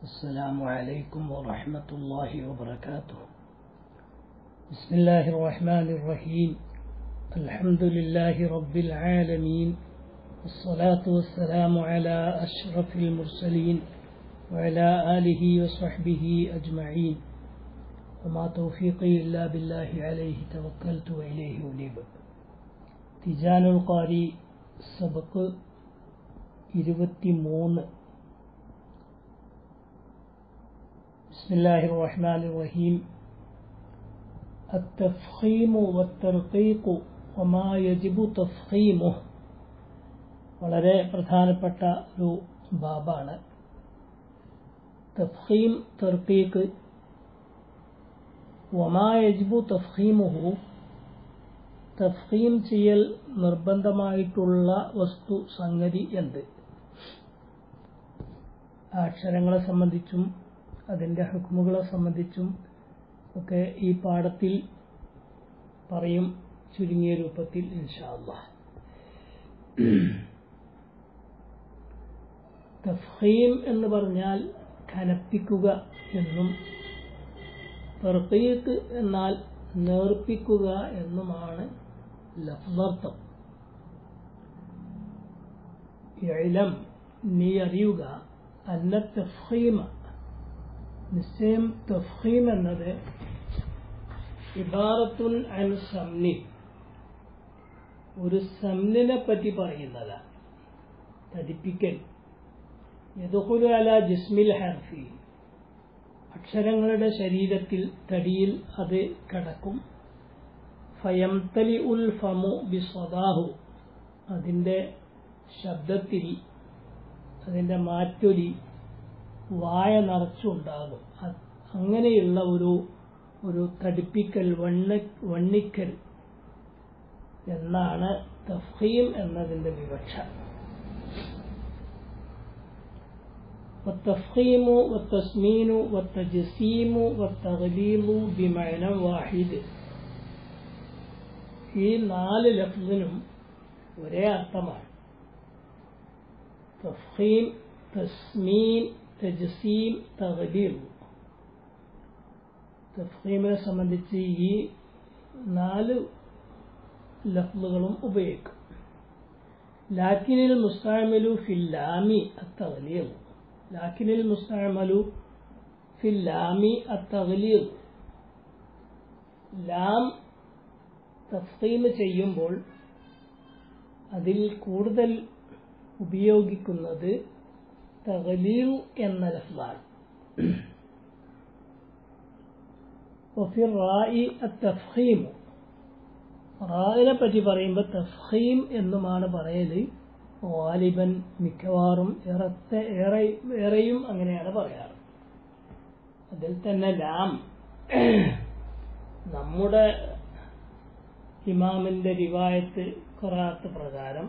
السلام عليكم ورحمة الله وبركاته بسم الله الرحمن الرحيم الحمد لله رب العالمين والصلاة والسلام على أشرف المرسلين وعلى آله وصحبه أجمعين وما توفيقي إلا بالله عليه توكلت وإليه أنيب തിജാൻ ഉൽ ഖാരി സബക്ക് ഇരുപത്തി മൂന്ന് بسم الله الرحمن الرحيم التفخيم والترقيق وما يجب تفخيمه വളരെ പ്രധാനപ്പെട്ട ഒരു ബാബാണ് തഫ്ഹീം തർക്കീക്ക് വമാ യജ്ബു തഫ്ഹീമുഹു തഫ്ഹീം ചെയ്യൽ നിർബന്ധമായിട്ടുള്ള വസ്തു സംഗതി എന്ത് അക്ഷരങ്ങളെ സംബന്ധിച്ചും അതിൻ്റെ ഹുക്മുകളെ സംബന്ധിച്ചും ഒക്കെ ഈ പാഠത്തിൽ പറയും ചുരുങ്ങിയ രൂപത്തിൽ ഇൻഷാല്ല തഫ്ഹീം എന്ന് പറഞ്ഞാൽ ഖനപ്പിക്കുക എന്നും തർക്കീക്ക് എന്നാൽ നേർപ്പിക്കുക എന്നുമാണ് ലഫ്ലർത്ഥം ഇളം നീ അറിയുക അന്ന തഫ്ഹീമ നിശ്ചയം തഫ്ഹീം എന്നത് ഇബാറത്തുൻ അൻ സംനി ഒരു സംനിനെ പറ്റി പറയുന്നതാണ് തടിപ്പിക്കൽ യദുഹുലു അല ജിസ്മിൽ ഹർഫി അക്ഷരങ്ങളുടെ ശരീരത്തിൽ തടിയിൽ അത് കടക്കും ഫയംതലി ഉൽ ഫമു ബിസ്വദാഹു അതിൻ്റെ ശബ്ദത്തിൽ അതിൻ്റെ മാറ്റൊലി വായ നിറച്ചുണ്ടാകും അങ്ങനെയുള്ള ഒരു ഒരു തടിപ്പിക്കൽ വണ്ണ വണ്ണിക്കൽ എന്നാണ് തഫീം എന്നതിൻ്റെ വിവക്ഷ والتفخيم والتسمين والتجسيم والتغليظ بمعنى واحد ഈ നാല് ലഫ്സിനും ഒരേ അർത്ഥമാണ് തഫീം തസ്മീൻ തജസീം തഗലീൽ തഫീമിനെ സംബന്ധിച്ച് ഈ നാല് ലഫ്ലുകളും ഉപയോഗിക്കും ലാക്കിനിൽ മുസ്താമിലു ഫില്ലാമി അത്തഗലീൽ لكن المستعمل في اللام التغليظ ലാം തഫീം ചെയ്യുമ്പോൾ അതിൽ കൂടുതൽ ഉപയോഗിക്കുന്നത് തഗലീൽ എന്ന ലഫ്ലാണ് وفي الراء التفخيم റായിനെ പറ്റി പറയുമ്പോൾ തഫീം എന്നുമാണ് പറയല് വാലിബൻ മിക്കവാറും ഏറത്തെ ഏറെ ഏറെയും അങ്ങനെയാണ് പറയാറ് അതിൽ തന്നെ ലാം നമ്മുടെ ഇമാമിന്റെ റിവായത്ത് ഖുറാത്ത് പ്രകാരം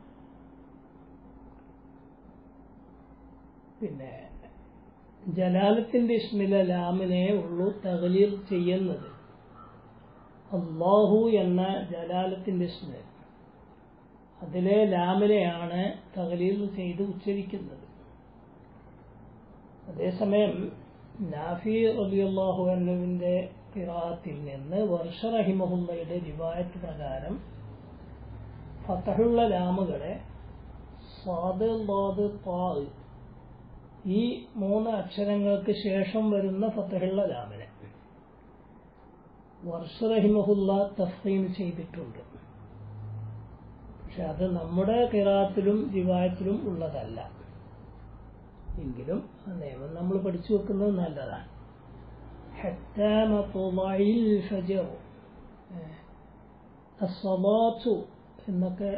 പിന്നെ ജലാലത്തിന്റെ ഇസ്മിലെ ലാമിനെ ഉള്ളൂ തകലീൽ ചെയ്യുന്നത് അള്ളാഹു എന്ന ജലാലത്തിന്റെ ഇസ്മിൽ അതിലെ ലാമിനെയാണ് തകലീൽ ചെയ്ത് ഉച്ചരിക്കുന്നത് അതേസമയം നാഫി റബിയുള്ളാഹു അന്നുവിന്റെ കിറാത്തിൽ നിന്ന് വർഷ റഹിമഹുല്ലയുടെ റിവായത്ത് പ്രകാരം ഫതഹുള്ള ലാമുകളെ സ്വാദ് ലാദ് താ ഈ മൂന്ന് അക്ഷരങ്ങൾക്ക് ശേഷം വരുന്ന ഫതഹുള്ള ലാമിനെ വർഷ റഹിമഹുല്ല തഫീം ചെയ്തിട്ടുണ്ട് പക്ഷെ അത് നമ്മുടെ കിറാത്തിലും റിവായത്തിലും ഉള്ളതല്ല എങ്കിലും ആ നിയമം നമ്മൾ പഠിച്ചു വെക്കുന്നത് നല്ലതാണ് എന്നൊക്കെ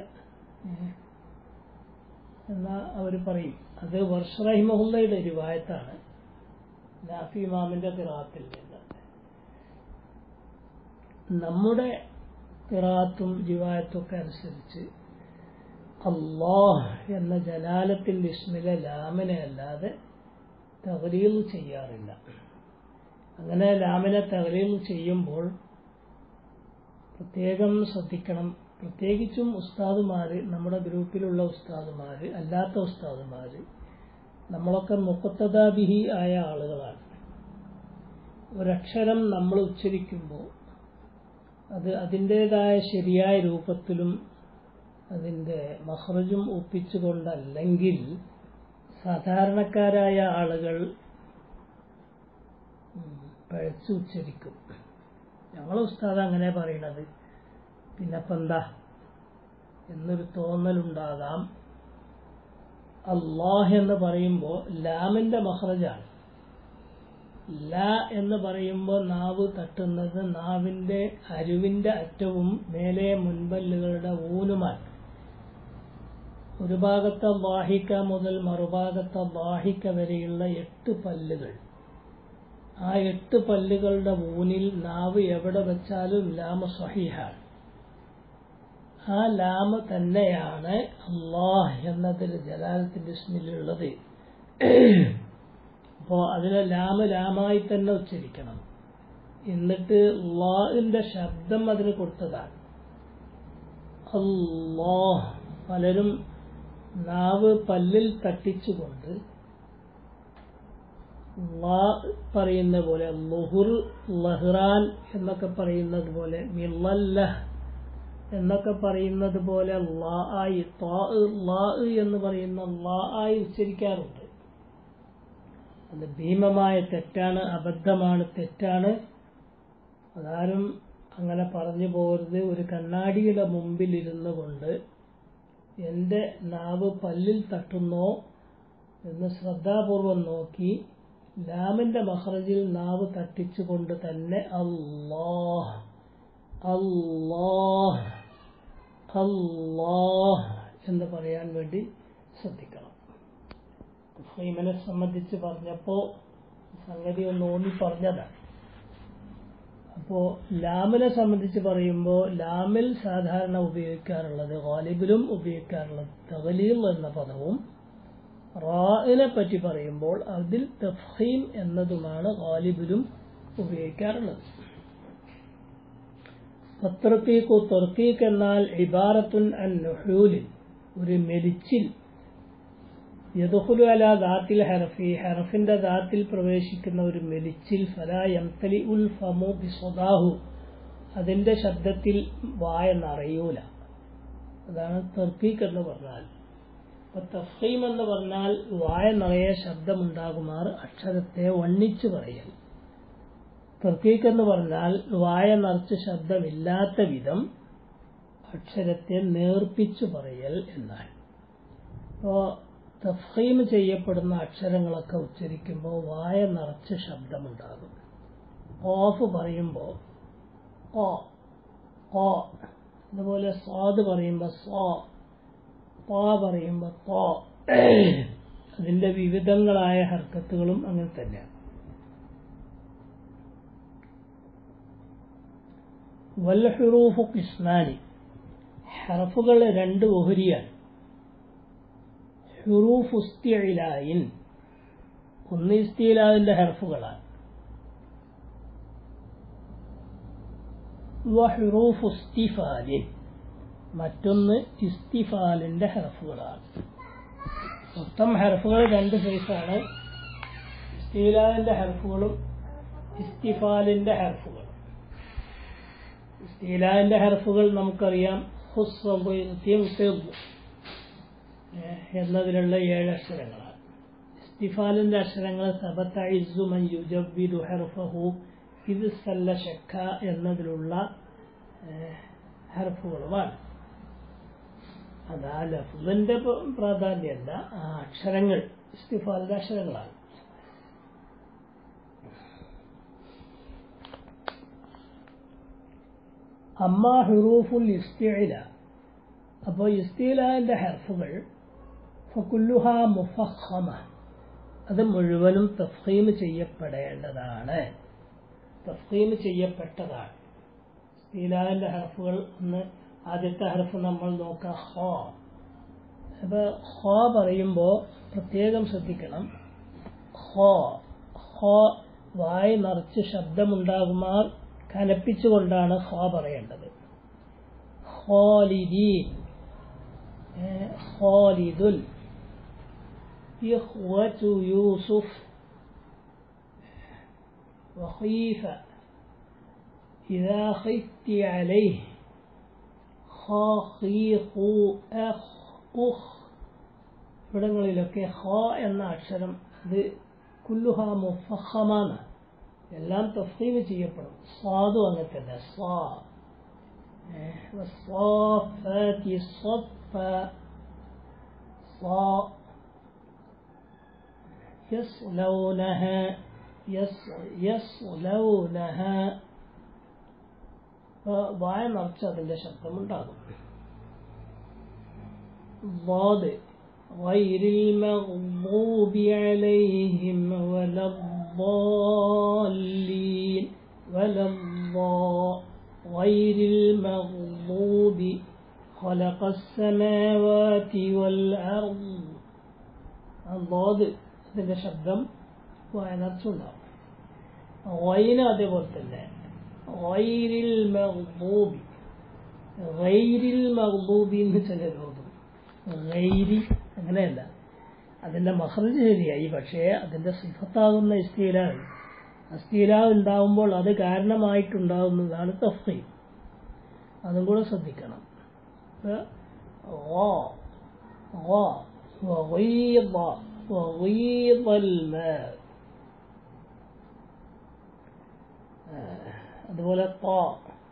എന്നാ അവർ പറയും അത് വർഷറഹിമഹുല്ലയുടെ റിവായത്താണ് നാഫി ഇമാമിന്റെ കിറാത്തിൽ നിന്ന് നമ്മുടെ കിറാത്തും റിവായത്തും ഒക്കെ അനുസരിച്ച് അള്ളാഹ് എന്ന ജലാലത്തിന്റെ ഇസ്മിലെ ലാമിനെ അല്ലാതെ തകലീൽ ചെയ്യാറില്ല അങ്ങനെ ലാമിനെ തകലീൽ ചെയ്യുമ്പോൾ പ്രത്യേകം ശ്രദ്ധിക്കണം പ്രത്യേകിച്ചും ഉസ്താദുമാർ നമ്മുടെ ഗ്രൂപ്പിലുള്ള ഉസ്താദുമാർ അല്ലാത്ത ഉസ്താദുമാർ നമ്മളൊക്കെ മുഖത്തതാബിഹി ആയ ആളുകളാണ് ഒരക്ഷരം നമ്മൾ ഉച്ചരിക്കുമ്പോൾ അത് അതിൻ്റെതായ ശരിയായ രൂപത്തിലും അതിൻ്റെ മഹ്റജും ഒപ്പിച്ചുകൊണ്ടല്ലെങ്കിൽ സാധാരണക്കാരായ ആളുകൾ പഴച്ചു ഉച്ചരിക്കും ഞങ്ങളെ ഉസ്താദ് അങ്ങനെ പറയണത് പിന്നപ്പം എന്താ എന്നൊരു തോന്നലുണ്ടാകാം അള്ളാഹ് എന്ന് പറയുമ്പോൾ ലാമിന്റെ മഹ്റജാണ് ല എന്ന് പറയുമ്പോൾ നാവ് തട്ടുന്നത് നാവിന്റെ അരുവിന്റെ അറ്റവും മേലെ മുൻപല്ലുകളുടെ ഊനുമാണ് ഒരു ഭാഗത്തെ വാഹിക്ക മുതൽ മറുഭാഗത്തെ വാഹിക്ക വരെയുള്ള എട്ട് പല്ലുകൾ ആ എട്ട് പല്ലുകളുടെ ഊനിൽ നാവ് എവിടെ വെച്ചാലും ലാമ സ്വഹീഹാണ് ആ ലാമ തന്നെയാണ് അള്ളാഹ് എന്നതിൽ ജലാലത്തിന്റെ ഇസ്മിലുള്ളത് അപ്പോൾ അതിനെ ലാമ ലാമായി തന്നെ ഉച്ചരിക്കണം എന്നിട്ട് ലാഹിന്റെ ശബ്ദം അതിന് കൊടുത്തതാണ് അള്ളാഹ് പലരും നാവ് പല്ലിൽ തട്ടിച്ചുകൊണ്ട് ലാ പറയുന്ന പോലെ ലുഹുർ ലഹ്റാൻ എന്നൊക്കെ പറയുന്നത് പോലെ മിള്ളല്ലഹ് എന്നൊക്കെ പറയുന്നത് പോലെ ലാ ആയി ലാ എന്ന് പറയുന്ന ലാ ആയി ഉച്ചരിക്കാറുണ്ട് അത് ഭീമമായ തെറ്റാണ് അബദ്ധമാണ് തെറ്റാണ് അതാരും അങ്ങനെ പറഞ്ഞു പോകരുത് ഒരു കണ്ണാടിയുടെ മുമ്പിൽ ഇരുന്നു കൊണ്ട് എൻ്റെ നാവ് പല്ലിൽ തട്ടുന്നോ എന്ന് ശ്രദ്ധാപൂർവം നോക്കി ലാമിന്റെ മഹ്റജിൽ നാവ് തട്ടിച്ചുകൊണ്ട് തന്നെ അല്ലാഹ് അല്ലാഹ് അല്ലാഹ് എന്ന് പറയാൻ വേണ്ടി ശ്രദ്ധിക്കണം ഹൈമനെ സംബന്ധിച്ച് പറഞ്ഞപ്പോ സംഗതി ഒന്ന് ഓന്നി പറഞ്ഞതാണ് അപ്പോ ലാമിനെ സംബന്ധിച്ച് പറയുമ്പോൾ ലാമിൽ സാധാരണ ഉപയോഗിക്കാറുള്ളത് ഗാലിബിലും ഉപയോഗിക്കാറുള്ളത് തവലീൽ എന്ന പദവും റാഇനെ പറ്റി പറയുമ്പോൾ അതിൽ തഫീം എന്നതുമാണ് ഗാലിബിലും ഉപയോഗിക്കാറുള്ളത് തർക്കീഖു തർക്കീഖ് എന്നാൽ ഇബാറത്തുൻ അൻ നുഹൂലിൻ ഒരു മെലിച്ചിൽ യദുഹുലു അല ദാത്തിൽ ഹറഫി ഹറഫിന്റെ ദാത്തിൽ പ്രവേശിക്കുന്ന ഒരു മെലിച്ചിൽ ഫലാ യംതലി ഉൽ ഫമു ബിസ്വദാഹു അതിന്റെ ശബ്ദത്തിൽ വായ നിറയൂല അതാണ് തർക്കീഖ് എന്ന് പറഞ്ഞാൽ അപ്പൊ തഫീം എന്ന് പറഞ്ഞാൽ വായ നിറയെ ശബ്ദമുണ്ടാകുമാർ അക്ഷരത്തെ വണ്ണിച്ചു പറയൽ തർക്കീഖ് എന്ന് പറഞ്ഞാൽ വായ നിറച്ച് ശബ്ദമില്ലാത്ത വിധം അക്ഷരത്തെ നേർപ്പിച്ചു പറയൽ എന്നാണ് അപ്പോ തഫീം ചെയ്യപ്പെടുന്ന അക്ഷരങ്ങളൊക്കെ ഉച്ചരിക്കുമ്പോൾ വായ നിറച്ച് ശബ്ദമുണ്ടാകും ഓഫ് പറയുമ്പോൾ ഓ ഓ അതുപോലെ സ്വാദ് പറയുമ്പോൾ സോ പോ പറയുമ്പോൾ പോ അതിന്റെ വിവിധങ്ങളായ ഹർക്കത്തുകളും അങ്ങനെ തന്നെയാണ് വൽഹുറൂഫു കിസ്നാനി ഹറഫുകൾ രണ്ട് ഓഹരിയാണ് ഹുറൂഫ് ഉസ്തിയിലായിൻ ഒന്ന് ഇസ്തിയിലാവിന്റെ ഹർഫുകളാണ് വഹുറൂഫ് ഉസ്തിഫാലിൻ മറ്റൊന്ന് ഇസ്തിഫാലിന്റെ ഹർഫുകളാണ് മൊത്തം ഹർഫുകൾ രണ്ട് ഫേസാണ് ഇസ്തിലാവിന്റെ ഹർഫുകളും ഇസ്തിഫാലിന്റെ ഹർഫുകളും ഇസ്തിലാവിന്റെ ഹർഫുകൾ നമുക്കറിയാം എന്നതിലുള്ള ഏഴ് അക്ഷരങ്ങളാണ് ഇസ്തിഫാലിന്റെ അക്ഷരങ്ങൾ സബത്ത ഇസു മൻ യുജബ്ബിദു ഹർഫഹു ഇത് സല്ല ഷക്ക എന്നതിലുള്ള ഹർഫുകളുമാണ് അത് ആ ലഫ്ലിന്റെ പ്രാധാന്യമല്ല ആ അക്ഷരങ്ങൾ ഇസ്തിഫാലിന്റെ അക്ഷരങ്ങളാണ് അമ്മ ഹുറൂഫുൽ ഇസ്തിഇല അപ്പോൾ ഇസ്തിലാന്റെ ഹർഫുകൾ ഫക്കുല്ലുഹ മുഫഹമ അത് മുഴുവനും തഫീം ചെയ്യപ്പെടേണ്ടതാണ് തഫീം ചെയ്യപ്പെട്ടതാണ് ഇസ്തിലാന്റെ ഹർഫുകൾ ഒന്ന് ആദ്യത്തെ ഹർഫ് നമ്മൾ നോക്കാം ഹോ അപ്പൊ ഹോ പറയുമ്പോൾ പ്രത്യേകം ശ്രദ്ധിക്കണം ഹോ ഹോ വായി നിറച്ച് ശബ്ദമുണ്ടാകുമാർ കനപ്പിച്ചുകൊണ്ടാണ് ഹോ പറയേണ്ടത് ഹോലിദീൻ ഹോലിദുൽ إخوة يوسف وخيف إذا خفت عليه خاخيخ أخ أخ ഇവിടങ്ങളിലൊക്കെ ഹ എന്ന അക്ഷരം ഇത് കുല്ലുഹ മുഫഹമാണ് എല്ലാം തഫീവ് ചെയ്യപ്പെടും സ്വാദു അങ്ങനെ തന്നെ സ്വാ والصافات صفا صا يصلونها يص يصلونها വായ നിറച്ച് അതിന്റെ ശബ്ദമുണ്ടാകും ضاد غير المغضوب عليهم ولا الضالين ولا الضالين غير المغضوب خلق السماوات والأرض الضاد ഇതിന്റെ ശബ്ദം വയനർച്ചുണ്ടാവും വൈന അതേപോലെ തന്നെ വൈരിൽ മഹബൂബി ഗൈരിൽ മഹബൂബി എന്ന് ചിലരോതും ഗൈരി അങ്ങനെയല്ല അതിന്റെ മഹർജ് ശരിയായി പക്ഷേ അതിന്റെ സിഫത്താകുന്ന ഇസ്തീലാണ് അസ്ഥീല ഉണ്ടാവുമ്പോൾ അത് കാരണമായിട്ടുണ്ടാവുന്നതാണ് തഫീം അതും കൂടെ ശ്രദ്ധിക്കണം وغيض وغيض الماء അതുപോലെ طا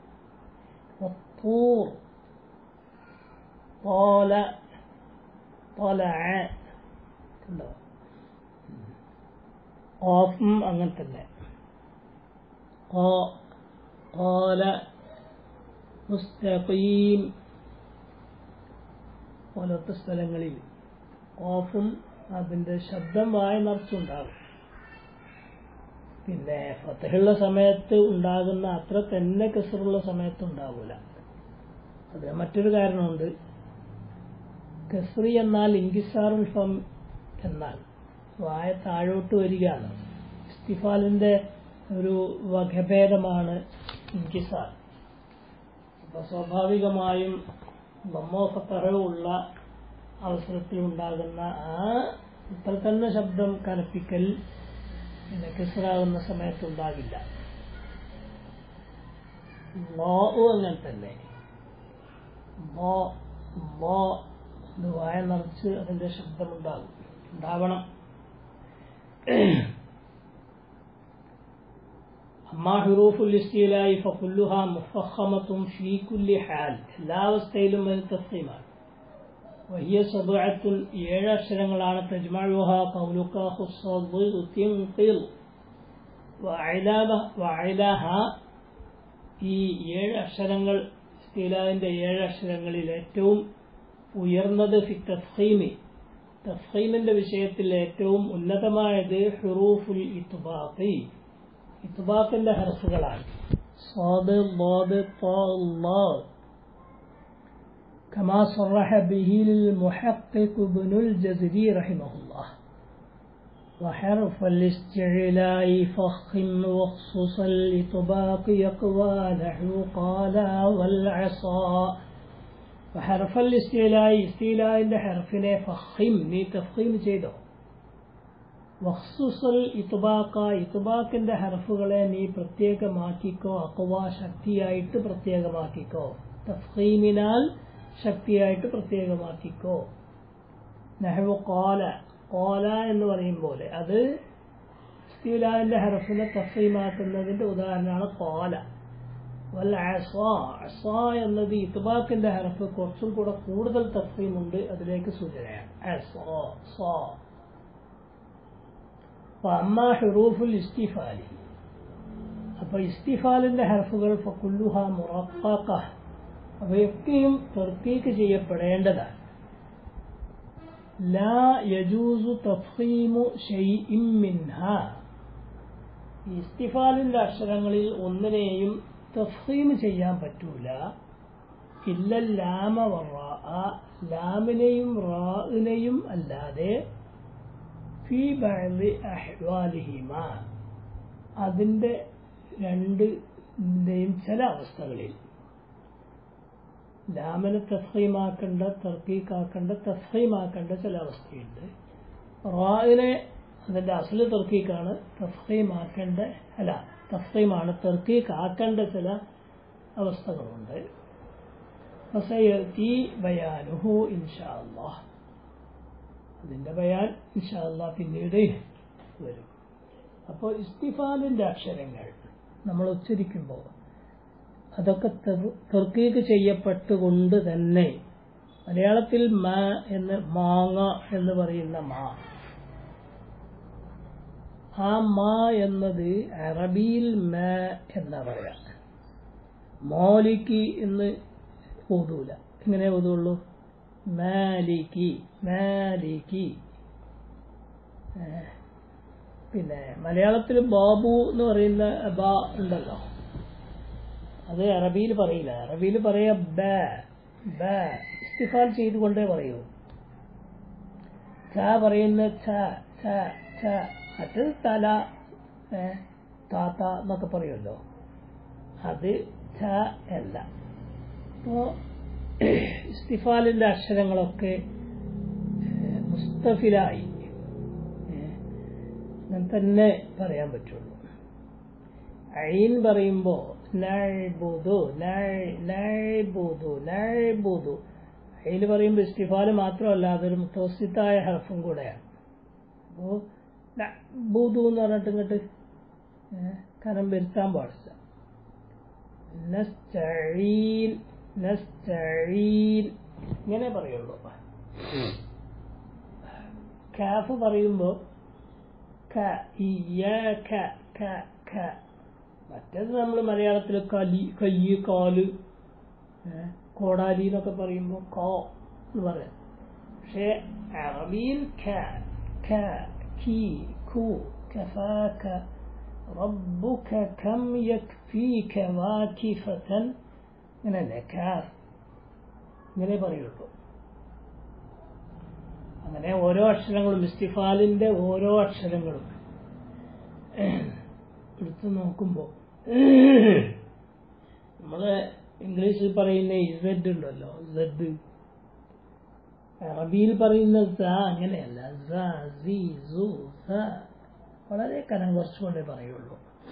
والطور طال طلع കണ്ടോ ഓഫും അങ്ങനെ തന്നെ قال മുസ്തഖീം പോലത്തെ സ്ഥലങ്ങളിൽ ഓഫും അതിന്റെ ശബ്ദം വായ നിറച്ചുണ്ടാകും പിന്നെ ഫതഹുള്ള സമയത്ത് ഉണ്ടാകുന്ന അത്ര തന്നെ കസറുള്ള സമയത്ത് ഉണ്ടാവില്ല അതിന് മറ്റൊരു കാരണമുണ്ട് കസ്രി എന്നാൽ ഇൻകിസാറുൽ ഫം എന്നാൽ വായ താഴോട്ട് വരികയാണ് ഇസ്തിഫാലിന്റെ ഒരു വകഭേദമാണ് ഇൻകിസാർ അപ്പൊ സ്വാഭാവികമായും ബമ്മോ ഫത്തറോ ഉള്ള അവസരത്തിൽ ഉണ്ടാകുന്ന ആ ഇത്ര തന്നെ ശബ്ദം കനപ്പിക്കൽ പിന്നെ കിസറാകുന്ന സമയത്തുണ്ടാകില്ല ലോ അങ്ങനെ തന്നെ ലോ ലോ ഇത് വായ നിറച്ച് അതിന്റെ ശബ്ദമുണ്ടാകും ഉണ്ടാവണം أما حروف الاستيلاء فكلها مفخمة في كل حال لا وستيل من التفخيمات وهي سبعة ഏഴ് അക്ഷരങ്ങളാണ് تجمعها قولك خص الضيغ تنقل وعلاها ഈ ഏഴ് അക്ഷരങ്ങൾ ഇസ്തിലാവിന്റെ ഏഴ് അക്ഷരങ്ങളിൽ ഏറ്റവും ഉയർന്നത് ഫി തഫ്ഹീമി തഫ്ഹീമിന്റെ വിഷയത്തിൽ ഏറ്റവും ഉന്നതമായത് ഹുറൂഫുൽ ഇത്ബാഖി ഇത്ബാഖിന്റെ ഹർഫുകളാണ് صاد ضاد طاء الله كما صرح به المحقق ابن الجزري رحمه الله وحرف الاستعلاء فخم واخصص الإطباق يقوى نحو قال والعصا وحرف الاستعلاء استعلاء عند حرفنا فخم ني تفخيم ചെയ്തോ വഖ്സുസൽ ഇത്ബാക്ക ഇത്ബാക്കിന്റെ ഹർഫുകളെ നീ പ്രത്യേകമാക്കിക്കോ അക്വ ശക്തിയായിട്ട് പ്രത്യേകമാക്കിക്കോ തഫീമിനാൽ ശക്തിയായിട്ട് പ്രത്യേകമാക്കിക്കോ നെഹ്വു കോല കോല എന്ന് പറയും പോലെ അത് സ്ഥീലാവിന്റെ ഹർഫിനെ തഫീമാക്കുന്നതിന്റെ ഉദാഹരണമാണ് കോല വല്ല അസ എന്നത് ഇത്ബാക്കിന്റെ ഹർഫ് കുറച്ചും കൂടെ കൂടുതൽ തഫീമുണ്ട് അതിലേക്ക് സൂചനയാണ് അസോ അമ്മ ഹുറൂഫുൽ ഇസ്തിഫാലി അപ്പൊ ഇസ്തിഫാലിന്റെ ഹർഫുകൾ ഫക്കുല്ലുഹ മുറക്കാക്ക അവയൊക്കെയും തർക്കീക്ക് ചെയ്യപ്പെടേണ്ടതാണ് ലാ യജൂസു തഫീമു ഷൈഇം മിൻഹ ഇസ്തിഫാലിന്റെ അക്ഷരങ്ങളിൽ ഒന്നിനെയും തഫീം ചെയ്യാൻ പറ്റൂല ഇല്ല ലാമ വറാ ലാമിനെയും റാഇനെയും അല്ലാതെ ഫി ബഅദി അഹ്വാലിഹിമ അതിന്റെ രണ്ടിന്റെയും ചില അവസ്ഥകളിൽ ലാമിനെ തഫീമാക്കേണ്ട തർക്കീക്കാക്കേണ്ട തഫീമാക്കേണ്ട ചില അവസ്ഥയുണ്ട് റായിനെ അതിന്റെ അസല് തെർക്കീക്കാണ് തഫ്ഹീമാക്കേണ്ട അല്ല തഫ്ഹീമാണ് തെർക്കീക്ക് ആക്കേണ്ട ചില അവസ്ഥകളുണ്ട് ഫസയത്തി ബയാനുഹു ഇൻഷാ അല്ലാഹ് അതിന്റെ ബയാൻ ഇൻഷാ അല്ലാഹ് പിന്നീട് വരും അപ്പോൾ ഇസ്തിഫാലിന്റെ അക്ഷരങ്ങൾ നമ്മൾ ഉച്ചരിക്കുമ്പോൾ അതൊക്കെ തെർക്കീക്ക് ചെയ്യപ്പെട്ടുകൊണ്ട് തന്നെ മലയാളത്തിൽ മ എന്ന് മാങ്ങ എന്ന് പറയുന്ന മാ ആ മാ എന്നത് അറബിയിൽ മ എന്നാ പറയാ മോലിക്ക് എന്ന് ഓതൂല എങ്ങനെ ഓതുള്ളൂ മാലിക്കി മാലിക്കി പിന്നെ മലയാളത്തിൽ ബാബു എന്ന് പറയുന്ന ബ ഉണ്ടല്ലോ അത് അറബിയിൽ പറയില്ല അറബിയിൽ പറയാ ബ ബ ഇസ്തിഫാൽ ചെയ്തുകൊണ്ടേ പറയൂ ച പറയുന്ന ഛ ഛ ഛ മറ്റത് തല താത്ത എന്നൊക്കെ പറയുമല്ലോ അത് ഛ അല്ല അപ്പോ ഇസ്തിഫാലിന്റെ അക്ഷരങ്ങളൊക്കെ മുസ്തഫിലായി അങ്ങനെ തന്നെ പറയാൻ പറ്റുള്ളൂ ഐൻ പറയുമ്പോ നഴ്ബുദു നഴ്ബുദു നഴ്ബുദു അതിൽ പറയുമ്പോൾ ഇസ്തിഫാല് മാത്രമല്ല അതൊരു മുത്തവസിത്തായ ഹർഫും കൂടെയാണ് അപ്പോ ബൂതു എന്ന് പറഞ്ഞിട്ട് ഇങ്ങോട്ട് കനം വരുത്താൻ പാടില്ല നസ്തഈൻ നസ്തഈൻ ഇങ്ങനെ പറയുള്ളൂ കാഫ് പറയുമ്പോ ക ഇയ്യാക ക ക മറ്റേത് നമ്മൾ മലയാളത്തിൽ കലി കയ്യ് കാല് കോടാലി എന്നൊക്കെ പറയുമ്പോൾ കോ എന്ന് പറയാം പക്ഷേ അറബിയിൽ ക ക കി കു കഫാക ربك كم يكفيك واكفة ഇങ്ങനല്ലേ കാഫ് ഇങ്ങനെ പറയുള്ളൂ അങ്ങനെ ഓരോ അക്ഷരങ്ങളും ഇസ്തിഫാലിന്റെ ഓരോ അക്ഷരങ്ങളും എടുത്തു നോക്കുമ്പോൾ നമ്മള് ഇംഗ്ലീഷിൽ പറയുന്ന ഇസഡ് ഉണ്ടല്ലോ ഇസഡ് അറബിയിൽ പറയുന്ന സ അങ്ങനെയല്ല സ സി സു സ വളരെ കനം കുറച്ചുകൊണ്ടേ പറയുള്ളൂ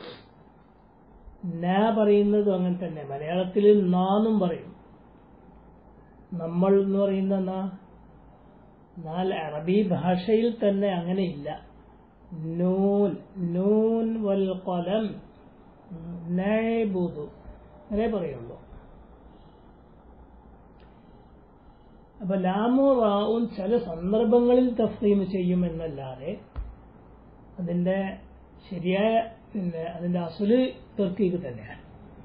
ന പറയുന്നതും അങ്ങനെ തന്നെ മലയാളത്തിൽ നാന്നും പറയും നമ്മൾ എന്ന് പറയുന്ന നാ എന്നാൽ അറബി ഭാഷയിൽ തന്നെ അങ്ങനെയില്ല നൂൻ നൂൻ വൽ കൊലം നബുദു അങ്ങനെ പറയുള്ളൂ അപ്പൊ ലാമോ റാവും ചില സന്ദർഭങ്ങളിൽ തഫ്സീം ചെയ്യുമെന്നല്ലാതെ അതിന്റെ ശരിയായ പിന്നെ അതിന്റെ അസുല് തെർക്കീക്ക് തന്നെയാണ്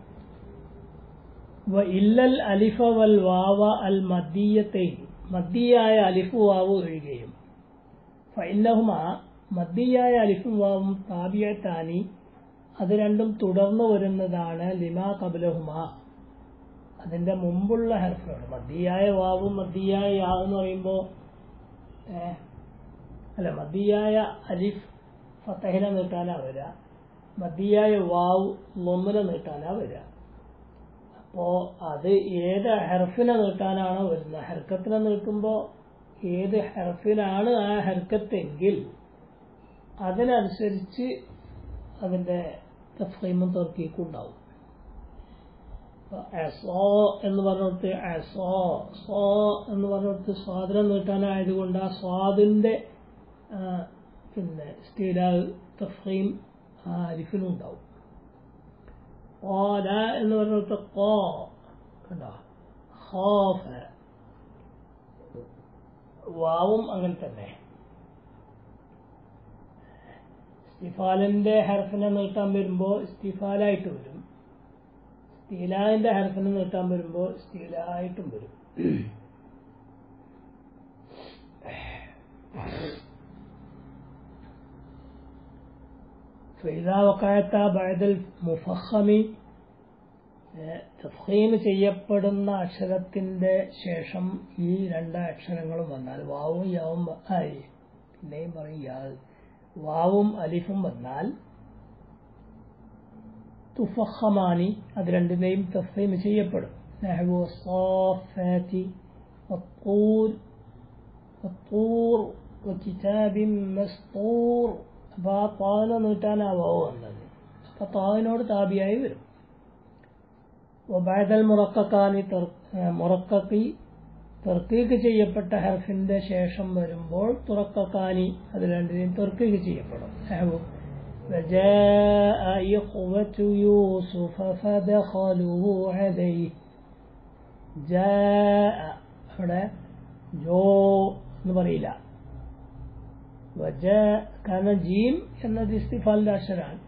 ഇല്ലൽ അലിഫ വൽ വാവ അൽ മദ്ദീയത്തെയും മദ്ദിയായ അലിഫു വാവ് ഒഴികയും ഫൈനഹുമ മദ്ദിയായ അലിഫും വാവും താബിയത്താനി അത് രണ്ടും തുടർന്നു വരുന്നതാണ് ലിമാ കബലഹുമ അതിന്റെ മുമ്പുള്ള ഹർഫുകൾ മദ്ദിയായ വാവും മദ്ദിയായ യാ എന്ന് പറയുമ്പോൾ അല്ല മദ്ദിയായ അലിഫ് ഫത്തഹിനെ നീട്ടാനാ വരിക മദ്ദിയായ വാവ് ലൊമ്മിനെ നീട്ടാനാ വരിക അപ്പോ അത് ഏത് ഹെർഫിനെ നീട്ടാനാണോ വരുന്നത് ഹെർക്കത്തിനെ നീട്ടുമ്പോൾ ഏത് ഹെർഫിനാണ് ആ ഹെർക്കത്തെങ്കിൽ അതിനനുസരിച്ച് അതിന്റെ തഫീമും തർക്കീക്കും ഉണ്ടാവും അസോ എന്ന് പറഞ്ഞിടത്ത് അസോ സോ എന്ന് പറഞ്ഞിടത്ത് സ്വാതന്ത്ര്യം നീട്ടാനായതുകൊണ്ട് ആ സ്വാദിന്റെ പിന്നെ സ്റ്റീല തഫീം ആ അരിഫിനും ഉണ്ടാവും قال എന്ന് പറഞ്ഞിട്ട് കോ കണ്ടോ ഖാഫ വാവും അങ്ങനെ തന്നെ ഇസ്തിഫാലിന്റെ ഹർഫിനെ നീട്ടാൻ വരുമ്പോൾ ഇസ്തിഫാലായിട്ട് വരും സ്റ്റീലാന്റെ ഹർഫിനെ നീട്ടാൻ വരുമ്പോൾ സ്റ്റീലായിട്ടും വരും فإذا وقعت بعد المفخم തഫീം ചെയ്യപ്പെടുന്ന അക്ഷരത്തിന്റെ ശേഷം ഈ രണ്ട് അക്ഷരങ്ങളും വന്നാൽ വാവും യാവും ആയി പിന്നെയും പറയും യാ വാവും അലിഫും വന്നാൽ തുഫഹമാനി അത് രണ്ടിനെയും തഫീം ചെയ്യപ്പെടും നഹ്വു الصافات والطور والطور കിതാബിൻ മസ്തൂർ അപ്പൊ ആ താവിനെ നീട്ടാൻ ആ വാവ് വന്നത് അപ്പൊ താവിനോട് താബിയായി വരും ഒബാദൽ മുറക്കാനി മുറക്കി തെർക്കീക്ക് ചെയ്യപ്പെട്ട ഹർഫിന്റെ ശേഷം വരുമ്പോൾ തുറക്കാനി അത് രണ്ടിനെയും തെർക്കീക്ക് ചെയ്യപ്പെടും وجاء إخوة يوسف فدخلوا عليه جاء അവിടെ ജോ എന്ന് പറയില്ല വജ കാരണം ജീം എന്നത് ഇസ്തിഫാലിന്റെ അക്ഷരാണ്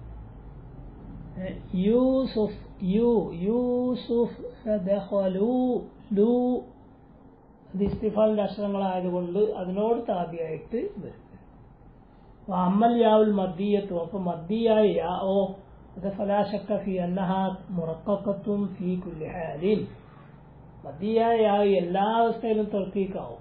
യൂസുഫ് യു യൂസുഫ് ഫദഖലു ലു അത് ഇസ്തിഫാലിന്റെ അക്ഷരങ്ങളായതുകൊണ്ട് അതിനോട് താപിയായിട്ട് വരും അമ്മൽ യാവുൽ മദ്ദീയത്തും അപ്പൊ മദ്ദിയായ യാ ഓ അത് ഫലാശക്ക ഫി അന്നഹ മുറക്കത്തും ഫി കുല്ലി ഹാലിൻ മദ്ദിയായ യാ എല്ലാ അവസ്ഥയിലും തർക്കീക്കാവും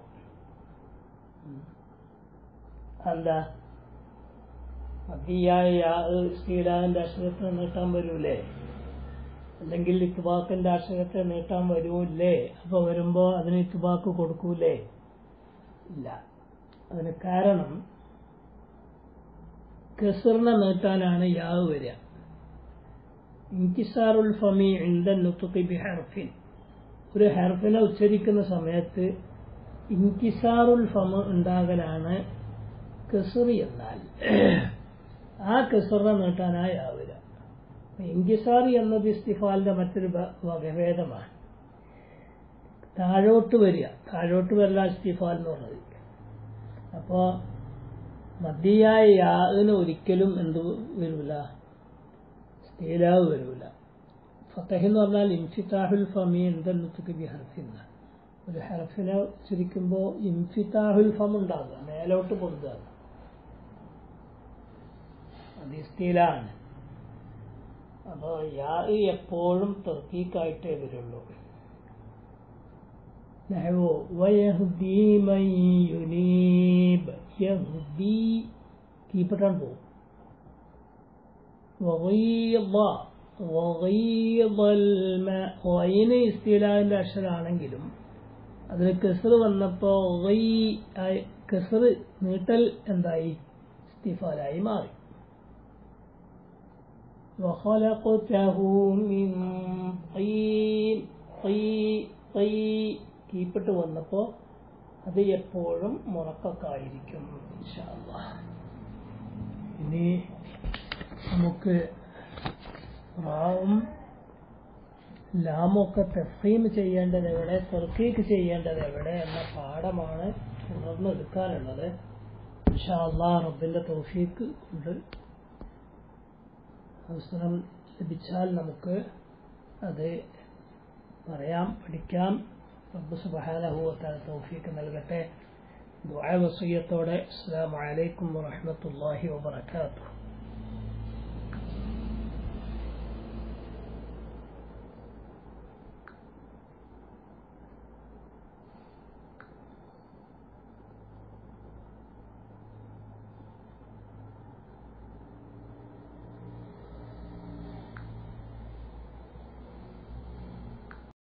എന്താ മദ്ദിയായ യാ ശ്രീലാവിന്റെ അക്ഷരത്തെ നീട്ടാൻ വരൂലേ അല്ലെങ്കിൽ ഇത്തുബാക്കിന്റെ അക്ഷരത്തെ നീട്ടാൻ വരൂല്ലേ അപ്പൊ വരുമ്പോ അതിന് ഇത്തുബാക്ക് കൊടുക്കൂലേ ഇല്ല അതിന് കാരണം കസറിനെ നീട്ടാനാണ് യാവ് വരിക ഇൻകിസാറുൽ ഫമി ഇന്ദൻ നുത്തുക്കി ബി ഹർഫിൻ ഒരു ഹർഫിനെ ഉച്ചരിക്കുന്ന സമയത്ത് ഇൻകിസാറുൽ ഫമ ഉണ്ടാകലാണ് കസറി എന്നാൽ ആ കസറിനെ നീട്ടാനാ യാവ് വരിക ഇൻകിസാറി എന്നത് ഇസ്തിഫാലിന്റെ മറ്റൊരു വകഭേദമാണ് താഴോട്ട് വരിക താഴോട്ട് വരില്ല ഇസ്തിഫാൽ എന്ന് പറഞ്ഞത് അപ്പോ മദ്യയായ യാതിന് ഒരിക്കലും എന്ത് വരൂല സ്ഥിരാവ് വരൂല ഫത്തഹ് എന്ന് പറഞ്ഞാൽ ഇൻഫിത്താഹുൽ ഫമി എന്തെന്നുത്തക്ക് ബി ഹർഫിന്ന ഒരു ഹർഫിനെ ഉച്ചരിക്കുമ്പോൾ ഇൻഫിത്താഹുൽ ഫം ഉണ്ടാകുക മേലോട്ട് പൊടുക അത് ഇസ്തീലാണ് അപ്പോൾ യാ എപ്പോഴും തെർക്കീക്കായിട്ടേ വരുള്ളൂ نحو ويهدي من ينيب يهدي കീപ്പിട്ടാണ് പോകും വഗീض വഗീض الماء വൈന് ഇസ്തിലാവിന്റെ അക്ഷരാണെങ്കിലും അതിന് കെസർ വന്നപ്പോ കെസർ നീട്ടൽ എന്തായി ഇസ്തിഫാലായി മാറി وخلقته من طين طين കീപ്പിട്ട് വന്നപ്പോ അത് എപ്പോഴും മുറക്കായിരിക്കും ഇനി നമുക്ക് റാവും ലാമൊക്കെ തെഫീം ചെയ്യേണ്ടത് എവിടെ തെർക്കീക്ക് ചെയ്യേണ്ടത് എവിടെ എന്ന പാഠമാണ് തുടർന്ന് എടുക്കാനുള്ളത് ഇൻഷാല്ലാ റബ്ബിന്റെ തൗഫീക്ക് ഉണ്ട് അവസരം ലഭിച്ചാൽ നമുക്ക് അത് പറയാം പഠിക്കാം റബ്ബ് സുബഹാനഹുവത്താൽ തൗഫീക്ക് നൽകട്ടെ ദുആ വസിയത്തോടെ അസ്സലാമു അലൈക്കും വറഹ്മത്തുള്ളാഹി വബറകാതുഹു